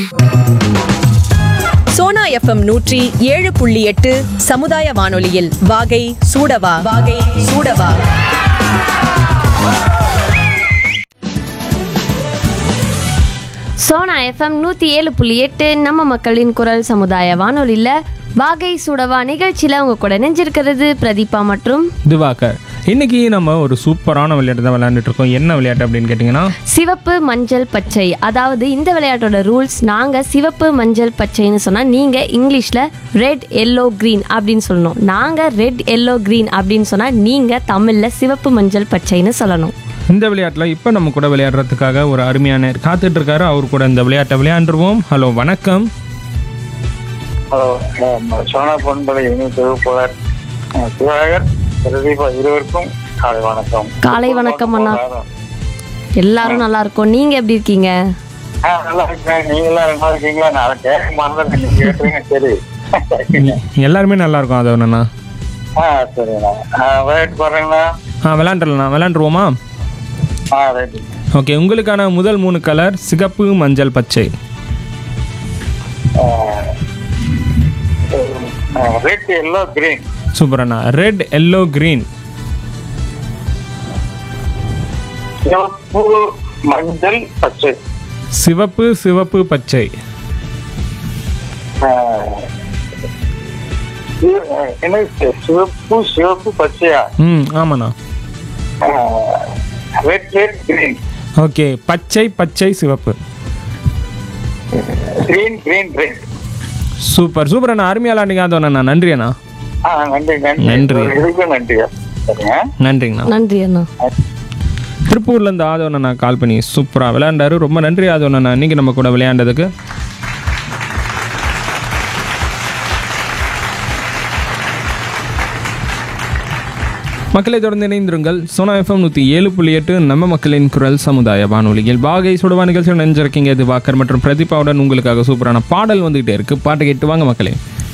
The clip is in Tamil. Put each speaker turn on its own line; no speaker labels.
சோனா எஃப்எம் நூற்றி ஏழு புள்ளி எட்டு சமுதாய வானொலியில் வாகை சூடவா வாகை சூடவா
சோனா எஃப்எம் நூற்றி ஏழு புள்ளி எட்டு நம்ம மக்களின் குரல் சமுதாய வானொலியில் வாகை சுடவா நிகழ்ச்சியில் உங்க கூட நெஞ்சிருக்கிறது பிரதீபா மற்றும்
திவாகர் இன்னைக்கு நம்ம ஒரு சூப்பரான விளையாட்டு தான் விளையாண்டுட்டு இருக்கோம் என்ன விளையாட்டு அப்படின்னு கேட்டிங்கன்னா
சிவப்பு மஞ்சள் பச்சை அதாவது இந்த விளையாட்டோட ரூல்ஸ் நாங்கள் சிவப்பு மஞ்சள் பச்சைன்னு சொன்னால் நீங்கள் இங்கிலீஷில் ரெட் எல்லோ க்ரீன் அப்படின்னு சொல்லணும் நாங்கள் ரெட் எல்லோ க்ரீன் அப்படின்னு சொன்னால் நீங்கள் தமிழில் சிவப்பு மஞ்சள் பச்சைன்னு சொல்லணும்
இந்த விளையாட்டில் இப்போ நம்ம கூட விளையாடுறதுக்காக ஒரு அருமையான காத்துட்டு இருக்காரு அவர் கூட இந்த விளையாட்டை விளையாண்டுருவோம் ஹலோ வணக்கம்
ஹலோ அஹ் சோனா பொன்பலை இணை தொகுப்பாளர் அஹ் சிவராகர் பிரதீபா இருவருக்கும் காலை வணக்கம்
காலை வணக்கம் அண்ணா. எல்லாரும் நல்லா இருக்கோம் நீங்கள் எப்படி இருக்கீங்க
ஆ, நல்லா இருக்கேன் நீங்களாம் நல்லா இருக்கீங்களா நான் கேட்க மாட்டேன் நீங்க கேட்டுருங்க சரி
எல்லாருமே நல்லா இருக்கும் அது ஒன்றுண்ணா
ஆ சரிண்ணா ஆ, விளையாட்டு போடுறீங்களா
ஆ விளையாண்டுடலாம் விளையாண்டுருவோமா
ஆ ரைட்
ஓகே உங்களுக்கான முதல் மூணு கலர் சிகப்பு மஞ்சள் பச்சை
ரெட் எல்லோ கிரீன்
சூப்பர் அண்ணா ரெட் எல்லோ கிரீன்
சிவப்பு மஞ்சள் பச்சை
சிவப்பு சிவப்பு பச்சை
ஆ, சி- அஹ், என்ன சிவப்பு சிவப்பு பச்சையா
ம் ஆமாண்ணா
ரெட் ரெட் கிரீன்
ஓகே பச்சை பச்சை சிவப்பு
green green red
super super அண்ணா அருமையாக விளையாண்டிங்க அது ஒன்றா நன்றி அண்ணா
ஆ நன்றி நன்றி
நன்றி.
ஒரு இதுக்கும் நன்றியா சரிங்க
நன்றிங்கண்ணா
நன்றி அண்ணா
திருப்பூர்லேருந்து ஆதவன் அண்ணா கால் பண்ணி சூப்பராக விளையாண்டாரு ரொம்ப நன்றி ஆதவன் அண்ணா இன்னைக்கு நம்ம கூட விளையாண்டதுக்கு மக்களை தொடர்ந்து இணைந்திருங்கள் சோனா எஃப்எம் நூற்றி ஏழு புள்ளி எட்டு நம்ம மக்களின் குரல் சமுதாய வானொலியில் பாகை சுடுவா நிகழ்ச்சியில் நினைஞ்சிருக்கீங்க இது வாக்கர் மற்றும் பிரதீபாவுடன் உங்களுக்காக சூப்பரான பாடல் வந்துகிட்டே இருக்கு பாட்டு கேட்டு வாங்க மக்களே